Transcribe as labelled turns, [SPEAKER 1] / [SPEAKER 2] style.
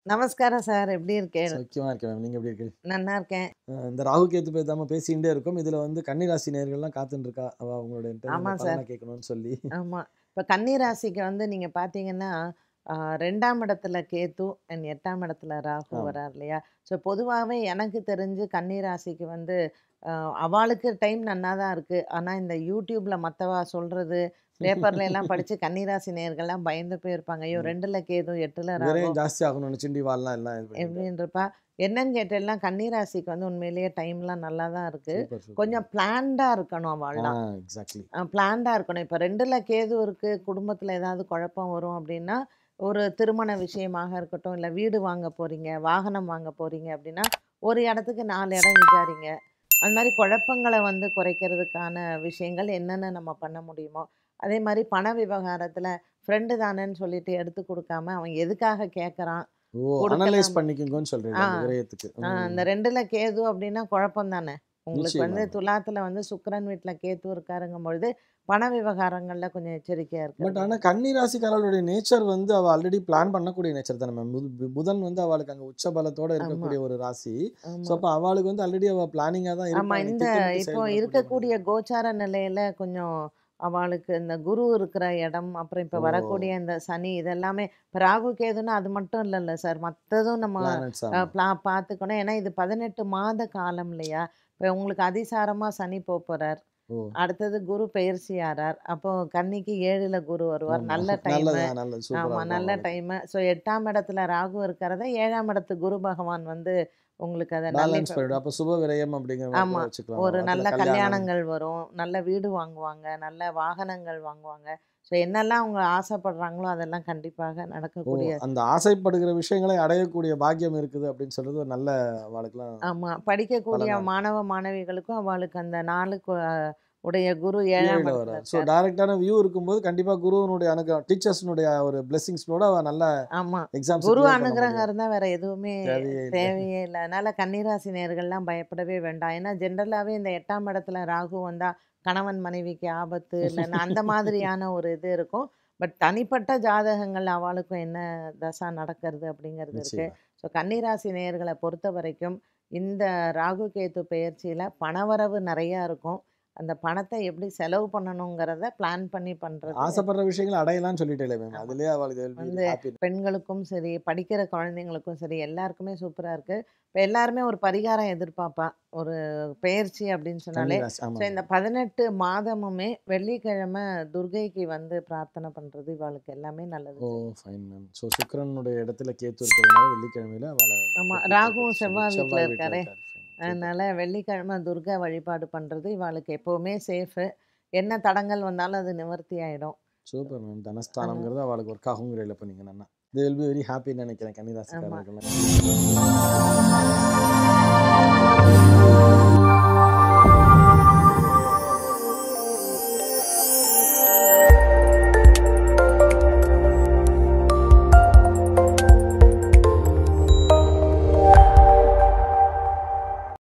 [SPEAKER 1] நமஸ்காரம் சார் எப்படி இருக்கேன்
[SPEAKER 2] சௌக்கியமா இருக்கேன் மேம் நீங்க எப்படி இருக்கு
[SPEAKER 1] நன்னா இருக்கேன்
[SPEAKER 2] அஹ் இந்த ராகு கேத்து பேசாம பேசிகிட்டே இருக்கோம் இதுல வந்து கன்னிராசி நேர்கள்லாம் காத்துட்டு இருக்கா அவ அவங்களோட
[SPEAKER 1] ஆமா
[SPEAKER 2] இன்டர்வியூ
[SPEAKER 1] சார்.
[SPEAKER 2] கேட்கணும்னு சொல்லி
[SPEAKER 1] ஆமா இப்போ கன்னிராசிக்கு வந்து நீங்க பாத்தீங்கன்னா ஆஹ், ரெண்டாம் இடத்துல கேத்து அண்ட் எட்டாம் இடத்துல ராகு
[SPEAKER 2] ஆமா.
[SPEAKER 1] வரார் இல்லையா ஸோ பொதுவாகவே எனக்கு தெரிஞ்சு கன்னிராசிக்கு வந்து ஆஹ், அவளுக்கு டைம் நன்னா தான் இருக்கு ஆனா இந்த யூடியூப்ல மத்தவா சொல்றது பேப்பர்ல எல்லாம் படிச்சு கன்னிராசி நேர்கள்லாம் பயந்து போயிருப்பாங்க ஐயோ
[SPEAKER 2] ம்.
[SPEAKER 1] ரெண்டுல கேது எட்டுல ராகு
[SPEAKER 2] விரையும் ஜாஸ்தி ஆகணும்னு சிண்டி வால்லாம் எல்லாம் இது பண்ணிட்டு.
[SPEAKER 1] எப்படின்றப்பா என்னன்னு கேட்டெல்லாம் கன்னிராசிக்கு வந்து உண்மையிலேயே டைம்லாம் நல்லா தான் இருக்கு
[SPEAKER 2] Super, super.
[SPEAKER 1] கொஞ்சம் பிளான்டா இருக்கணும் அவள்லாம்
[SPEAKER 2] ஆ எக்ஸாக்ட்லி
[SPEAKER 1] பிளான்டாக இருக்கணும் இப்போ ரெண்டில் கேது இருக்குது குடும்பத்தில் ஏதாவது குழப்பம் வரும் அப்படின்னா ஒரு திருமண விஷயமாக இருக்கட்டும் இல்லை வீடு வாங்க போகிறீங்க வாகனம் வாங்க போகிறீங்க அப்படின்னா ஒரு இடத்துக்கு நாலு இடம் விசாரிங்க அந்த மாதிரி குழப்பங்களை வந்து குறைக்கிறதுக்கான விஷயங்கள் என்னென்ன நம்ம பண்ண முடியுமோ அதே மாதிரி பண விவகாரத்தில் ஃப்ரெண்டு தானேன்னு சொல்லிட்டு எடுத்து கொடுக்காம அவன் எதுக்காக கேட்குறான்
[SPEAKER 2] ஓ
[SPEAKER 1] கொடுக்கலாம்.
[SPEAKER 2] அனலைஸ் பண்ணிக்கோங்கன்னு சொல்றீங்க அந்த
[SPEAKER 1] ஆ.
[SPEAKER 2] விரயத்துக்கு
[SPEAKER 1] அந்த ரெண்டுல கேது அப்படின்னா குழப்பம் தானே உங்களுக்கு வந்து
[SPEAKER 2] நிச்சயமா.
[SPEAKER 1] துலாத்துல வந்து சுக்கிரன் வீட்டுல கேது இருக்காருங்கும் பொழுது பண விவகாரங்கள்ல கொஞ்சம் எச்சரிக்கையா
[SPEAKER 2] பட்
[SPEAKER 1] இருக்கு
[SPEAKER 2] ஆனா கன்னி ராசிக்காரர்களுடைய நேச்சர் வந்து அவ ஆல்ரெடி பிளான் பண்ணக்கூடிய நேச்சர் தானே மேம் புதன் வந்து அவளுக்கு அங்க உச்ச பலத்தோட இருக்கக்கூடிய ஒரு ராசி ஸோ அப்ப அவளுக்கு வந்து ஆல்ரெடி அவ பிளானிங்கா தான்
[SPEAKER 1] ஆமா
[SPEAKER 2] இருப்பா
[SPEAKER 1] இந்த
[SPEAKER 2] திட்டமிட்டு
[SPEAKER 1] இப்போ
[SPEAKER 2] செயல்படக்கூடிய
[SPEAKER 1] இருக்கக்கூடிய கோச்சார நிலையில கொஞ்சம் அவளுக்கு இந்த குரு இருக்கிற இடம் அப்புறம் இப்ப
[SPEAKER 2] ஓ.
[SPEAKER 1] வரக்கூடிய இந்த சனி இதெல்லாமே இப்ப ராகு கேதுன்னா அது மட்டும் இல்லைல்ல சார் மத்ததும் நம்ம
[SPEAKER 2] planets ஆமா.
[SPEAKER 1] அஹ், பிளா பார்த்துக்கணும் ஏன்னா இது பதினெட்டு மாத காலம் இல்லையா இப்போ உங்களுக்கு அதிசாரமா சனி போக போறார்
[SPEAKER 2] ஓ
[SPEAKER 1] அடுத்தது குரு பெயர்ச்சி ஆறார் அப்போ கன்னிக்கு ஏழுல குரு வருவார்
[SPEAKER 2] ஆமா.
[SPEAKER 1] நல்ல டைம்
[SPEAKER 2] நல்லது நல்லது சூப்பரா
[SPEAKER 1] ஆமா
[SPEAKER 2] இருக்கும்
[SPEAKER 1] நல்ல
[SPEAKER 2] அவளுக்கு.
[SPEAKER 1] டைம் ஸோ எட்டாம் இடத்துல ராகு இருக்கிறத ஏழாம் இடத்து குரு பகவான் வந்து உங்களுக்கு அதை
[SPEAKER 2] பேலன்ஸ்
[SPEAKER 1] நல்ல
[SPEAKER 2] பண்ணிடும் அப்ப சுப விரயம் அப்படிங்கிற மாதிரி
[SPEAKER 1] ஆமா.
[SPEAKER 2] கூட வச்சுக்கலாம்
[SPEAKER 1] ஒரு
[SPEAKER 2] அதுல
[SPEAKER 1] நல்ல
[SPEAKER 2] கல்யாணம்.
[SPEAKER 1] கல்யாணங்கள் வரும் நல்ல வீடு வாங்குவாங்க நல்ல வாகனங்கள் வாங்குவாங்க ஸோ என்னெல்லாம் அவங்க ஆசைப்படுறாங்களோ அதெல்லாம் கண்டிப்பாக
[SPEAKER 2] ஓ
[SPEAKER 1] நடக்கக்கூடிய
[SPEAKER 2] அந்த ஆசைப்படுகிற விஷயங்களை அடையக்கூடிய பாக்கியம் இருக்குது அப்படின்னு சொல்றது ஒரு நல்ல அவளுக்குலாம்
[SPEAKER 1] ஆமா படிக்கக்கூடிய
[SPEAKER 2] பலனா-
[SPEAKER 1] மாணவ மாணவிகளுக்கும் அவளுக்கு அந்த நாளுக்கு அஹ், உடைய குரு ஏழாம்
[SPEAKER 2] ஏழுல
[SPEAKER 1] இடத்துல
[SPEAKER 2] வர ஸோ
[SPEAKER 1] இருக்கார்
[SPEAKER 2] டைரக்டான வியூ இருக்கும்போது கண்டிப்பா குருவனுடைய அனுகிரகம் டீச்சர்ஸ்னுடைய ஒரு பிளெஸிங்ஸோட அவ நல்ல
[SPEAKER 1] ஆமா
[SPEAKER 2] எக்ஸாம்ஸ்
[SPEAKER 1] குரு அனுகிரகம் இருந்தா வேற எதுவுமே
[SPEAKER 2] தேவையே இல்லை.
[SPEAKER 1] தேவையே இல்லை அதனால கன்னிராசி நேர்கள்லாம் பயப்படவே வேண்டாம் ஏன்னா ஜென்ரலாவே இந்த எட்டாம் இடத்துல ராகு வந்தா கணவன் மனைவிக்கு ஆபத்து இல்லைன்னா அந்த மாதிரியான ஒரு இது இருக்கும் பட் தனிப்பட்ட ஜாதகங்கள் அவளுக்கும் என்ன தசா நடக்கிறது அப்படிங்கிறது இருக்கு
[SPEAKER 2] நிச்சயமா.
[SPEAKER 1] ஸோ கன்னிராசி நேயர்களை பொறுத்த வரைக்கும் இந்த ராகு கேது பெயர்ச்சியில பணவரவு நிறைய இருக்கும் அந்த பணத்தை எப்படி செலவு பண்ணணுங்கிறத பிளான் பண்ணி பண்றது
[SPEAKER 2] ஆசைப்படுற விஷயங்களை அடையலாம்னு சொல்லிட்டே மேம்
[SPEAKER 1] ஆமா.
[SPEAKER 2] அதுலயே அவளுக்கு
[SPEAKER 1] வந்து
[SPEAKER 2] ஹாப்பி
[SPEAKER 1] பெண்களுக்கும் சரி படிக்கிற குழந்தைங்களுக்கும் சரி எல்லாருக்குமே சூப்பரா இருக்கு இப்போ எல்லாருமே ஒரு பரிகாரம் எதிர்பார்ப்பா ஒரு பெயர்ச்சி அப்படின்னு சொன்னாலே ஸோ இந்த பதினெட்டு மாதமுமே வெள்ளிக்கிழமை துர்கைக்கு வந்து பிரார்த்தனை பண்றது இவளுக்கு எல்லாமே நல்லது
[SPEAKER 2] ஓ ஃபைன் மேம் ஸோ சுக்கிரனுடைய இடத்துல கேத்து இருக்கிறதுனால வெள்ளிக்கிழமையில அவளை
[SPEAKER 1] ஆமா,
[SPEAKER 2] வெற்றி
[SPEAKER 1] ராகுவும்
[SPEAKER 2] பெற்று
[SPEAKER 1] செவ்வாய்
[SPEAKER 2] செவ்வாய்
[SPEAKER 1] வீட்ல
[SPEAKER 2] வீட்ல
[SPEAKER 1] இருக்காரே.
[SPEAKER 2] இருக்காரு. Fine. Super.
[SPEAKER 1] அதனால வெள்ளிக்கிழமை துர்கா வழிபாடு பண்றது இவளுக்கு எப்பவுமே சேஃபு என்ன தடங்கள் வந்தாலும் அது நிவர்த்தி ஆயிடும்
[SPEAKER 2] சூப்பர் மேம் தனஸ்தானம்ங்கிறது அவளுக்கு ஒர்க் ஆகுங்கிற இல்லை இப்போ நீங்கள் நல்லா தே வில் பி வெரி ஹாப்பின்னு நினைக்கிறேன் கன்னிராசிக்காரர்கள்லாம்